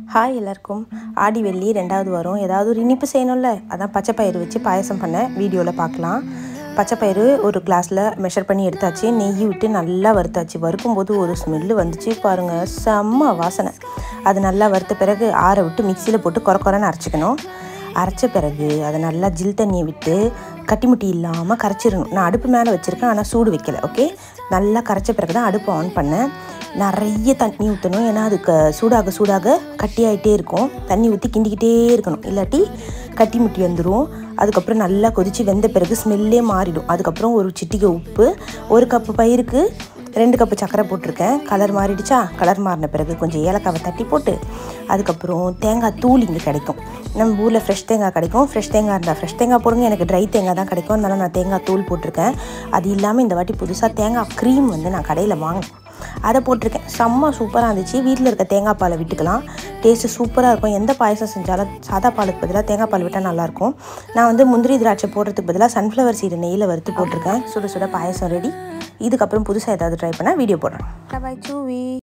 hi எல்லாருக்கும் ஆடி வெள்ளி ரெண்டாவது வரும் ஏதாவது ஒரு இனிப்பு செய்யணும்ல அதான் பச்சை பயிறு வச்சு பாயசம் பண்ணேன் வீடியோவில் பார்க்கலாம் பச்சை பயிறு ஒரு கிளாஸில் மெஷர் பண்ணி எடுத்தாச்சு நெய் விட்டு நல்லா வறுத்தாச்சு வறுக்கும்போது ஒரு ஸ்மெல்லு வந்துச்சு பாருங்கள் செம்ம வாசனை அது நல்லா வறுத்த பிறகு ஆற விட்டு மிக்சியில் போட்டு குறை குறைன்னு அரைச்சிக்கணும் அரைச்ச பிறகு அதை நல்லா ஜில் தண்ணியை விட்டு கட்டிமுட்டி இல்லாமல் கரைச்சிடணும் நான் அடுப்பு மேலே வச்சுருக்கேன் ஆனால் சூடு வைக்கல ஓகே நல்லா கரைச்ச பிறகு தான் அடுப்பு ஆன் பண்ணேன் நிறைய தண்ணி ஊற்றணும் ஏன்னா அதுக்கு சூடாக சூடாக கட்டியாயிட்டே இருக்கும் தண்ணி ஊற்றி கிண்டிக்கிட்டே இருக்கணும் இல்லாட்டி கட்டி முட்டி வந்துடும் அதுக்கப்புறம் நல்லா கொதித்து வெந்த பிறகு ஸ்மெல்லே மாறிடும் அதுக்கப்புறம் ஒரு சிட்டிகை உப்பு ஒரு கப்பு பயிருக்கு ரெண்டு கப்பு சர்க்கரை போட்டிருக்கேன் கலர் மாறிடுச்சா கலர் மாறின பிறகு கொஞ்சம் ஏலக்காவை தட்டி போட்டு அதுக்கப்புறம் தேங்காய் தூள் இங்கே கிடைக்கும் நம்ம ஊரில் ஃப்ரெஷ் தேங்காய் கிடைக்கும் ஃப்ரெஷ் தேங்காய் இருந்தால் ஃப்ரெஷ் தேங்காய் போடுங்க எனக்கு ட்ரை தேங்காய் தான் கிடைக்கும் அதனால நான் தேங்காய் தூள் போட்டிருக்கேன் அது இல்லாமல் இந்த வாட்டி புதுசாக தேங்காய் க்ரீம் வந்து நான் கடையில் வாங்கினேன் அதை போட்டிருக்கேன் செம்ம சூப்பராக இருந்துச்சு வீட்டில் இருக்க தேங்காய் பாலை விட்டுக்கலாம் டேஸ்ட்டு சூப்பராக இருக்கும் எந்த பாயசம் செஞ்சாலும் சாதா பாலுக்கு பதிலாக தேங்காய் பால் விட்டால் நல்லாயிருக்கும் நான் வந்து முந்திரி திராட்சை போடுறதுக்கு பதிலாக சன்ஃப்ளவர் சீடு நெய்யில் வறுத்து போட்டிருக்கேன் சுட சுட பாயசம் ரெடி இதுக்கப்புறம் புதுசாக ஏதாவது ட்ரை பண்ணால் வீடியோ போடுறேன் பாய் சூவி